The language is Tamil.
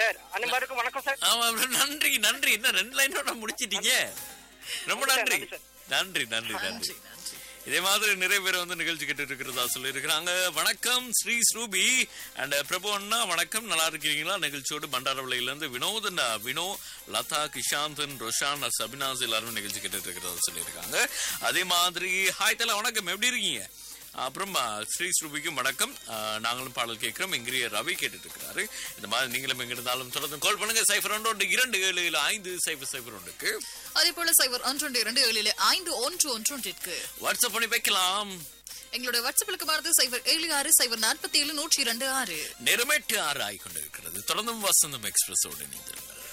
சார் அனைவருக்கும் வணக்கம் சார் ஆமா நன்றி நன்றி என்ன ரெண்டு லைனோட முடிச்சிட்டீங்க ரொம்ப நன்றி நன்றி சார். நன்றி நன்றி நன்றி நன்றி நன்றி இதே மாதிரி நிறைய பேர் வந்து நிகழ்ச்சி கேட்டு இருக்கிறதா சொல்லி இருக்கிறாங்க வணக்கம் ஸ்ரீ ஸ்ரூபி அண்ட் பிரபு அண்ணா வணக்கம் நல்லா இருக்கிறீங்களா நிகழ்ச்சியோடு பண்டாரவளையில இருந்து வினோத் and, uh, வினோ லதா கிஷாந்தன் ரொஷான் சபினாஸ் எல்லாரும் நிகழ்ச்சி கேட்டு இருக்கிறதா சொல்லியிருக்காங்க அதே மாதிரி ஹாய் தலா வணக்கம் எப்படி இருக்கீங்க அப்புறம் ஆ, ஸ்ரீ ஸ்ரூபிக்கும் வணக்கம் ஆ, நாங்களும் பாடல் கேட்கிறோம் இங்கிரிய ரவி கேட்டுட்டு இருக்கிறாரு இந்த மாதிரி நீங்களும் எங்க இருந்தாலும் தொடர்ந்து கால் பண்ணுங்க சைஃபர் ஒன்று ஒன்று இரண்டு ஏழு ஏழு ஐந்து சைஃபர் சைஃபர் ஒன்றுக்கு அதே போல சைபர் ஒன்று இரண்டு ஏழில் ஐந்து ஒன்று ஒன்று ஒன்றிற்கு வாட்ஸ்அப் பண்ணி வைக்கலாம் எங்களுடைய வாட்ஸ்அப்பிலுக்கு மாறுது சைபர் ஏழு ஆறு சைபர் நாற்பத்தி ஏழு நூற்றி இரண்டு ஆறு நிறமேட்டு ஆறு ஆகிக்கொண்டிருக்கிறது தொடர்ந்தும் வசந்தம் எக்ஸ்பிரஸோடு இணைந்திருங்கள்